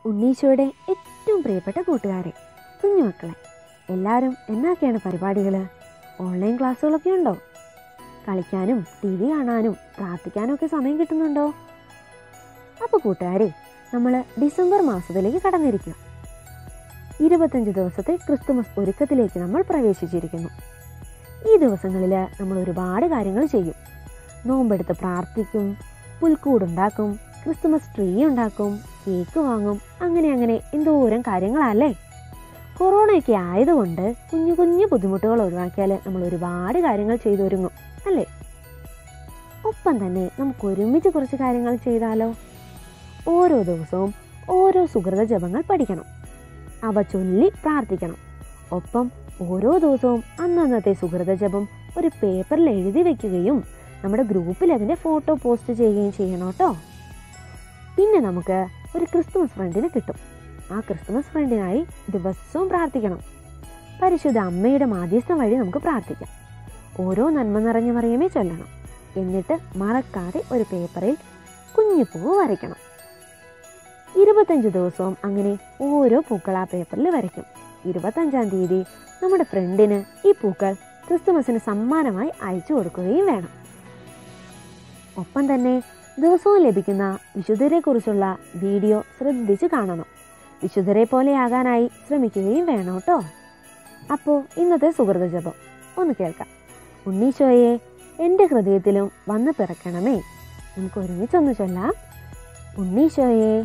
ഉണ്ണീശോയുടെ ഏറ്റവും പ്രിയപ്പെട്ട കൂട്ടുകാരെ കുഞ്ഞുമക്കളെ എല്ലാവരും എന്നൊക്കെയാണ് പരിപാടികൾ ഓൺലൈൻ ക്ലാസ്സുകളൊക്കെ ഉണ്ടോ കളിക്കാനും ടി വി കാണാനും പ്രാർത്ഥിക്കാനും ഒക്കെ സമയം കിട്ടുന്നുണ്ടോ അപ്പോൾ കൂട്ടുകാരെ നമ്മൾ ഡിസംബർ മാസത്തിലേക്ക് കടന്നിരിക്കുക ഇരുപത്തഞ്ച് ദിവസത്തെ ക്രിസ്തുമസ് ഒരുക്കത്തിലേക്ക് നമ്മൾ പ്രവേശിച്ചിരിക്കുന്നു ഈ ദിവസങ്ങളിൽ നമ്മൾ ഒരുപാട് കാര്യങ്ങൾ ചെയ്യും നോമ്പെടുത്ത് പ്രാർത്ഥിക്കും പുൽക്കൂടുണ്ടാക്കും ക്രിസ്തുമസ് ട്രീ ഉണ്ടാക്കും കേക്ക് വാങ്ങും അങ്ങനെ അങ്ങനെ എന്തോരം കാര്യങ്ങളല്ലേ കൊറോണയൊക്കെ ആയതുകൊണ്ട് കുഞ്ഞു കുഞ്ഞു ബുദ്ധിമുട്ടുകൾ ഒഴിവാക്കിയാൽ നമ്മൾ ഒരുപാട് കാര്യങ്ങൾ ചെയ്തൊരുങ്ങും അല്ലേ ഒപ്പം തന്നെ നമുക്ക് ഒരുമിച്ച് കുറച്ച് കാര്യങ്ങൾ ചെയ്താലോ ഓരോ ദിവസവും ഓരോ സുഹൃത ജപങ്ങൾ പഠിക്കണം അവ ചൊല്ലി പ്രാർത്ഥിക്കണം ഒപ്പം ഓരോ ദിവസവും അന്നന്നത്തെ സുഹൃത ജപം ഒരു പേപ്പറിൽ എഴുതി വെക്കുകയും നമ്മുടെ ഗ്രൂപ്പിൽ അതിൻ്റെ ഫോട്ടോ പോസ്റ്റ് ചെയ്യുകയും ചെയ്യണം കേട്ടോ പിന്നെ നമുക്ക് ഒരു ക്രിസ്തുമസ് ഫ്രണ്ടിനെ കിട്ടും ആ ക്രിസ്തുമസ് ഫ്രണ്ടിനായി ദിവസവും പ്രാർത്ഥിക്കണം പരിശുദ്ധ അമ്മയുടെ മാധ്യസ്ഥം വഴി നമുക്ക് പ്രാർത്ഥിക്കാം ഓരോ നന്മ നിറഞ്ഞ മറിയമേ ചൊല്ലണം എന്നിട്ട് മറക്കാതെ ഒരു പേപ്പറിൽ കുഞ്ഞു പൂവ് വരയ്ക്കണം ഇരുപത്തഞ്ച് ദിവസവും അങ്ങനെ ഓരോ പൂക്കൾ ആ പേപ്പറിൽ വരയ്ക്കും ഇരുപത്തഞ്ചാം തീയതി നമ്മുടെ ഫ്രണ്ടിന് ഈ പൂക്കൾ ക്രിസ്തുമസിന് സമ്മാനമായി അയച്ചു കൊടുക്കുകയും വേണം ഒപ്പം തന്നെ ദിവസവും ലഭിക്കുന്ന വിശുദ്ധരെ കുറിച്ചുള്ള വീഡിയോ ശ്രദ്ധിച്ച് കാണണം വിശുദ്ധരെ പോലെയാകാനായി ശ്രമിക്കുകയും വേണം കേട്ടോ അപ്പോൾ ഇന്നത്തെ സുഹൃത ജപം ഒന്ന് കേൾക്കാം ഉണ്ണീശോയെ എൻ്റെ ഹൃദയത്തിലും വന്ന് പിറക്കണമേ നമുക്ക് ഒരുമിച്ചൊന്ന് ചൊല്ലാം ഉണ്ണീശോയെ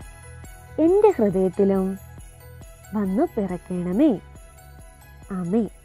എൻ്റെ ഹൃദയത്തിലും വന്നു പിറക്കണമേ ആമേ